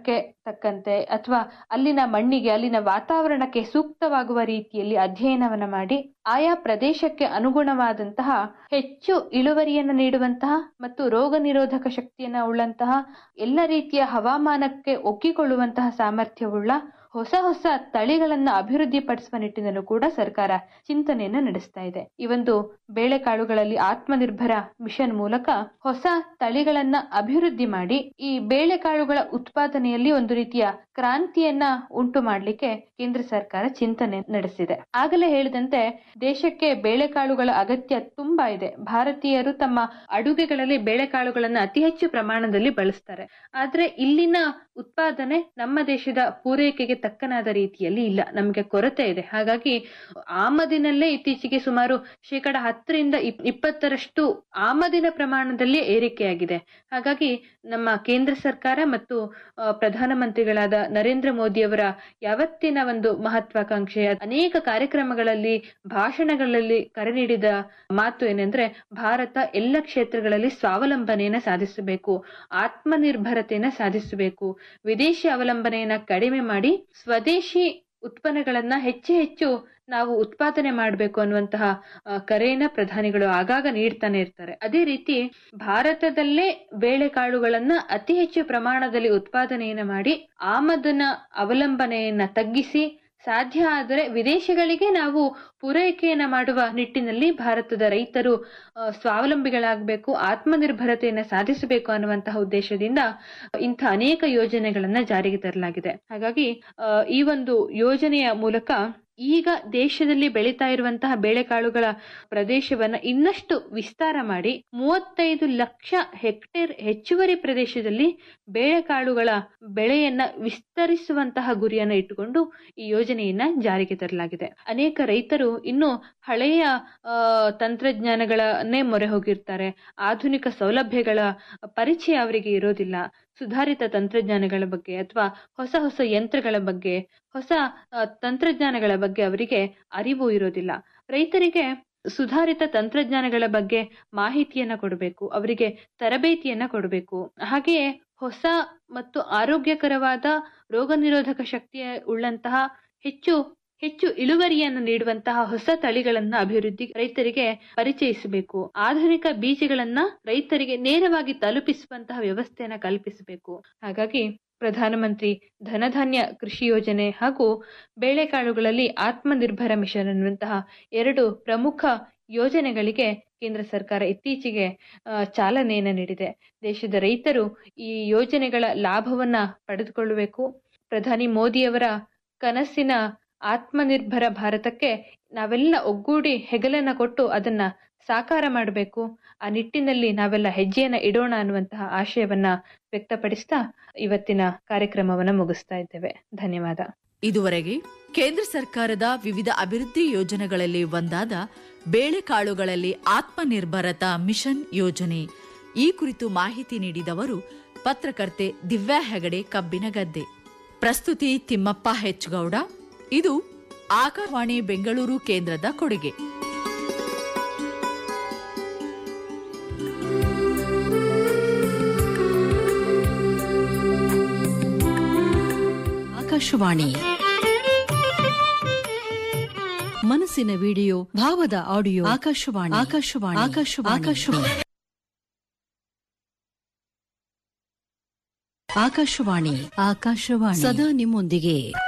ಹವಾಮಾನಕ್ಕೆ ತಕ್ಕಂತೆ ಅಥವಾ ಅಲ್ಲಿನ ಮಣ್ಣಿಗೆ ಅಲ್ಲಿನ ವಾತಾವರಣಕ್ಕೆ ಸೂಕ್ತವಾಗುವ ರೀತಿಯಲ್ಲಿ ಅಧ್ಯಯನವನ್ನ ಮಾಡಿ ಆಯಾ ಪ್ರದೇಶಕ್ಕೆ ಅನುಗುಣವಾದಂತಹ ಹೆಚ್ಚು ಇಳುವರಿಯನ್ನು ನೀಡುವಂತಹ ಮತ್ತು ರೋಗ ನಿರೋಧಕ ಶಕ್ತಿಯನ್ನ ಉಳ್ಳಂತಹ ಎಲ್ಲ ರೀತಿಯ ಹವಾಮಾನಕ್ಕೆ ಒಗ್ಗಿಕೊಳ್ಳುವಂತಹ ಸಾಮರ್ಥ್ಯವುಳ್ಳ ಹೊಸ ಹೊಸ ತಳಿಗಳನ್ನ ಅಭಿವೃದ್ಧಿಪಡಿಸುವ ನಿಟ್ಟಿನಲ್ಲೂ ಕೂಡ ಸರ್ಕಾರ ಚಿಂತನೆಯನ್ನ ನಡೆಸ್ತಾ ಇದೆ ಈ ಒಂದು ಬೇಳೆಕಾಳುಗಳಲ್ಲಿ ಆತ್ಮನಿರ್ಭರ ಮಿಷನ್ ಮೂಲಕ ಹೊಸ ತಳಿಗಳನ್ನ ಅಭಿವೃದ್ಧಿ ಮಾಡಿ ಈ ಬೇಳೆಕಾಳುಗಳ ಉತ್ಪಾದನೆಯಲ್ಲಿ ಒಂದು ರೀತಿಯ ಕ್ರಾಂತಿಯನ್ನ ಉಂಟು ಮಾಡಲಿಕ್ಕೆ ಕೇಂದ್ರ ಸರ್ಕಾರ ಚಿಂತನೆ ನಡೆಸಿದೆ ಆಗಲೇ ಹೇಳಿದಂತೆ ದೇಶಕ್ಕೆ ಬೇಳೆಕಾಳುಗಳ ಅಗತ್ಯ ತುಂಬಾ ಇದೆ ಭಾರತೀಯರು ತಮ್ಮ ಅಡುಗೆಗಳಲ್ಲಿ ಬೇಳೆಕಾಳುಗಳನ್ನ ಅತಿ ಹೆಚ್ಚು ಪ್ರಮಾಣದಲ್ಲಿ ಬಳಸ್ತಾರೆ ಆದ್ರೆ ಇಲ್ಲಿನ ಉತ್ಪಾದನೆ ನಮ್ಮ ದೇಶದ ಪೂರೈಕೆಗೆ ತಕ್ಕನಾದ ರೀತಿಯಲ್ಲಿ ಇಲ್ಲ ನಮಗೆ ಕೊರತೆ ಇದೆ ಹಾಗಾಗಿ ಆಮದಿನಲ್ಲೇ ಇತ್ತೀಚೆಗೆ ಸುಮಾರು ಶೇಕಡ ಹತ್ತರಿಂದ ಇಪ್- ಇಪ್ಪತ್ತರಷ್ಟು ಆಮದಿನ ಪ್ರಮಾಣದಲ್ಲಿ ಏರಿಕೆಯಾಗಿದೆ ಹಾಗಾಗಿ ನಮ್ಮ ಕೇಂದ್ರ ಸರ್ಕಾರ ಮತ್ತು ಆ, ಪ್ರಧಾನಮಂತ್ರಿಗಳಾದ ನರೇಂದ್ರ ಮೋದಿಯವರ ಯಾವತ್ತಿನ ಒಂದು ಮಹತ್ವಾಕಾಂಕ್ಷೆಯ ಅನೇಕ ಕಾರ್ಯಕ್ರಮಗಳಲ್ಲಿ ಭಾಷಣಗಳಲ್ಲಿ ಕರೆ ನೀಡಿದ ಮಾತು ಏನೆಂದ್ರೆ ಭಾರತ ಎಲ್ಲ ಕ್ಷೇತ್ರಗಳಲ್ಲಿ ಸ್ವಾವಲಂಬನೆಯನ್ನ ಸಾಧಿಸಬೇಕು ಆತ್ಮನಿರ್ಭರತೆಯನ್ನ ಸಾಧಿಸಬೇಕು ವಿದೇಶಿ ಅವಲಂಬನೆಯನ್ನ ಕಡಿಮೆ ಮಾಡಿ ಸ್ವದೇಶಿ ಉತ್ಪನ್ನಗಳನ್ನ ಹೆಚ್ಚು ಹೆಚ್ಚು ನಾವು ಉತ್ಪಾದನೆ ಮಾಡಬೇಕು ಅನ್ನುವಂತಹ ಆ, ಕರೆಯನ್ನ ಪ್ರಧಾನಿಗಳು ಆಗಾಗ ನೀಡ್ತಾನೆ ಇರ್ತಾರೆ ಅದೇ ರೀತಿ ಭಾರತದಲ್ಲೇ ಬೇಳೆಕಾಳುಗಳನ್ನ ಅತಿ ಹೆಚ್ಚು ಪ್ರಮಾಣದಲ್ಲಿ ಉತ್ಪಾದನೆಯನ್ನ ಮಾಡಿ ಆಮದನ ಅವಲಂಬನೆಯನ್ನ ತಗ್ಗಿಸಿ ಸಾಧ್ಯ ಆದರೆ ವಿದೇಶಗಳಿಗೆ ನಾವು ಪೂರೈಕೆಯನ್ನ ಮಾಡುವ ನಿಟ್ಟಿನಲ್ಲಿ ಭಾರತದ ರೈತರು ಆ, ಸ್ವಾವಲಂಬಿಗಳಾಗಬೇಕು ಆತ್ಮನಿರ್ಭರತೆಯನ್ನ ಸಾಧಿಸಬೇಕು ಅನ್ನುವಂತಹ ಉದ್ದೇಶದಿಂದ ಇಂಥ ಅನೇಕ ಯೋಜನೆಗಳನ್ನ ಜಾರಿಗೆ ತರಲಾಗಿದೆ ಹಾಗಾಗಿ ಆ, ಈ ಒಂದು ಯೋಜನೆಯ ಮೂಲಕ ಈಗ ದೇಶದಲ್ಲಿ ಬೆಳೀತಾ ಇರುವಂತಹ ಬೇಳೆಕಾಳುಗಳ ಪ್ರದೇಶವನ್ನ ಇನ್ನಷ್ಟು ವಿಸ್ತಾರ ಮಾಡಿ ಮೂವತ್ತೈದು ಲಕ್ಷ ಹೆಕ್ಟೇರ್ ಹೆಚ್ಚುವರಿ ಪ್ರದೇಶದಲ್ಲಿ ಬೇಳೆಕಾಳುಗಳ ಬೆಳೆಯನ್ನ ವಿಸ್ತರಿಸುವಂತಹ ಗುರಿಯನ್ನ ಇಟ್ಟುಕೊಂಡು ಈ ಯೋಜನೆಯನ್ನ ಜಾರಿಗೆ ತರಲಾಗಿದೆ ಅನೇಕ ರೈತರು ಇನ್ನು ಹಳೆಯ ಆ, ತಂತ್ರಜ್ಞಾನಗಳನ್ನೇ ಮೊರೆ ಹೋಗಿರ್ತಾರೆ ಆಧುನಿಕ ಸೌಲಭ್ಯಗಳ ಪರಿಚಯ ಅವರಿಗೆ ಇರೋದಿಲ್ಲ ಸುಧಾರಿತ ತಂತ್ರಜ್ಞಾನಗಳ ಬಗ್ಗೆ ಅಥವಾ ಹೊಸ ಹೊಸ ಯಂತ್ರಗಳ ಬಗ್ಗೆ ಹೊಸ ಆ, ತಂತ್ರಜ್ಞಾನಗಳ ಬಗ್ಗೆ ಅವರಿಗೆ ಅರಿವು ಇರೋದಿಲ್ಲ ರೈತರಿಗೆ ಸುಧಾರಿತ ತಂತ್ರಜ್ಞಾನಗಳ ಬಗ್ಗೆ ಮಾಹಿತಿಯನ್ನ ಕೊಡಬೇಕು ಅವರಿಗೆ ತರಬೇತಿಯನ್ನ ಕೊಡಬೇಕು ಹಾಗೆಯೇ ಹೊಸ ಮತ್ತು ಆರೋಗ್ಯಕರವಾದ ರೋಗ ನಿರೋಧಕ ಶಕ್ತಿಯ ಉಳ್ಳಂತಹ ಹೆಚ್ಚು ಹೆಚ್ಚು ಇಳುವರಿಯನ್ನು ನೀಡುವಂತಹ ಹೊಸ ತಳಿಗಳನ್ನ ಅಭಿವೃದ್ಧಿ ರೈತರಿಗೆ ಪರಿಚಯಿಸಬೇಕು ಆಧುನಿಕ ಬೀಜಗಳನ್ನ ರೈತರಿಗೆ ನೇರವಾಗಿ ತಲುಪಿಸುವಂತಹ ವ್ಯವಸ್ಥೆಯನ್ನ ಕಲ್ಪಿಸಬೇಕು ಹಾಗಾಗಿ ಪ್ರಧಾನಮಂತ್ರಿ ಧನಧಾನ್ಯ ಕೃಷಿ ಯೋಜನೆ ಹಾಗೂ ಬೇಳೆಕಾಳುಗಳಲ್ಲಿ ಆತ್ಮನಿರ್ಭರ ಮಿಷನ್ ಅನ್ನುವಂತಹ ಎರಡು ಪ್ರಮುಖ ಯೋಜನೆಗಳಿಗೆ ಕೇಂದ್ರ ಸರ್ಕಾರ ಇತ್ತೀಚೆಗೆ ಆ, ಚಾಲನೆಯನ್ನು ನೀಡಿದೆ ದೇಶದ ರೈತರು ಈ ಯೋಜನೆಗಳ ಲಾಭವನ್ನ ಪಡೆದುಕೊಳ್ಳಬೇಕು ಪ್ರಧಾನಿ ಮೋದಿಯವರ ಕನಸಿನ ಆತ್ಮನಿರ್ಭರ ಭಾರತಕ್ಕೆ ನಾವೆಲ್ಲ ಒಗ್ಗೂಡಿ ಹೆಗಲನ್ನ ಕೊಟ್ಟು ಅದನ್ನ ಸಾಕಾರ ಮಾಡಬೇಕು ಆ ನಿಟ್ಟಿನಲ್ಲಿ ನಾವೆಲ್ಲ ಹೆಜ್ಜೆಯನ್ನ ಇಡೋಣ ಅನ್ನುವಂತಹ ಆಶಯವನ್ನ ವ್ಯಕ್ತಪಡಿಸ್ತಾ ಇವತ್ತಿನ ಕಾರ್ಯಕ್ರಮವನ್ನ ಮುಗಿಸ್ತಾ ಇದ್ದೇವೆ ಧನ್ಯವಾದ ಇದುವರೆಗೆ ಕೇಂದ್ರ ಸರ್ಕಾರದ ವಿವಿಧ ಅಭಿವೃದ್ಧಿ ಯೋಜನೆಗಳಲ್ಲಿ ಒಂದಾದ ಬೇಳೆಕಾಳುಗಳಲ್ಲಿ ಆತ್ಮನಿರ್ಭರತಾ ಮಿಷನ್ ಯೋಜನೆ ಈ ಕುರಿತು ಮಾಹಿತಿ ನೀಡಿದವರು ಪತ್ರಕರ್ತೆ ದಿವ್ಯಾ ಹೆಗಡೆ ಕಬ್ಬಿನಗದ್ದೆ ಪ್ರಸ್ತುತಿ ತಿಮ್ಮಪ್ಪ ಹೆಚ್ಗೌಡ ಇದು ಆಕಾಶವಾಣಿ ಬೆಂಗಳೂರು ಕೇಂದ್ರದ ಕೊಡುಗೆ ಆಕಾಶವಾಣಿ ಮನಸ್ಸಿನ ವಿಡಿಯೋ ಭಾವದ ಆಡಿಯೋ ಆಕಾಶವಾಣಿ ಆಕಾಶವಾಣಿ ಆಕಾಶವಾಣಿ ಆಕಾಶವಾಣಿ ಆಕಾಶವಾಣಿ ಆಕಾಶವಾಣಿ ಸದಾ ನಿಮ್ಮೊಂದಿಗೆ